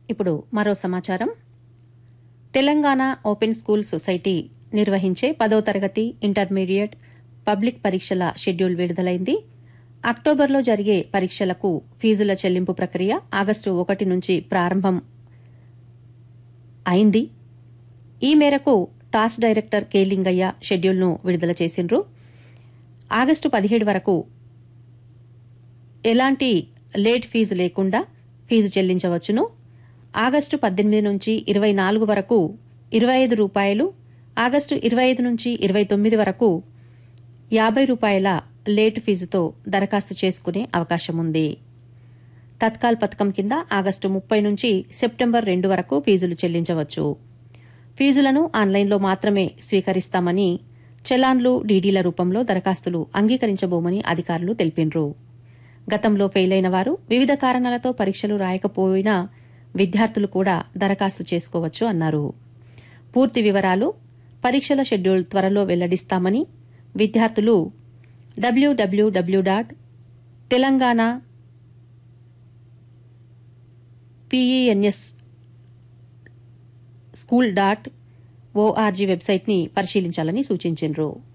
ఇప్పుడు మరో సమాచారం తెలంగాణ ఓపెన్ స్కూల్ సొసైటీ నిర్వహించే పదో తరగతి ఇంటర్మీడియట్ పబ్లిక్ పరీక్షల షెడ్యూల్ విడుదలైంది అక్టోబర్లో జరిగే పరీక్షలకు ఫీజుల చెల్లింపు ప్రక్రియ ఆగస్టు ఒకటి నుంచి ప్రారంభం అయింది ఈ మేరకు టాస్ డైరెక్టర్ కె లింగయ్య షెడ్యూల్ను విడుదల చేసిండ్రు ఆగస్టు పదిహేడు వరకు ఎలాంటి లేట్ ఫీజు లేకుండా ఫీజు చెల్లించవచ్చును ఆగస్టు పద్దెనిమిది నుంచి ఇరవై నాలుగు వరకు ఇరవై ఐదు రూపాయలు ఆగస్టు ఇరవై ఐదు నుంచి ఇరవై తొమ్మిది వరకు యాభై రూపాయల లేట్ ఫీజుతో దరఖాస్తు చేసుకునే అవకాశం ఉంది తత్కాల్ పథకం కింద ఆగస్టు ముప్పై నుంచి సెప్టెంబర్ రెండు వరకు ఫీజులు చెల్లించవచ్చు ఫీజులను ఆన్లైన్లో మాత్రమే స్వీకరిస్తామని చలాన్లు డీడీల రూపంలో దరఖాస్తులు అంగీకరించబోమని అధికారులు తెలిపినరు గతంలో ఫెయిలైన వారు వివిధ కారణాలతో పరీక్షలు రాయకపోయినా విద్యార్థులు కూడా దరఖాస్తు చేసుకోవచ్చు అన్నారు పూర్తి వివరాలు పరీక్షల షెడ్యూల్ త్వరలో వెల్లడిస్తామని విద్యార్థులు WWW dot Telangana PENS school dot ORG వెబ్సైట్ని పరిశీలించాలని సూచించారు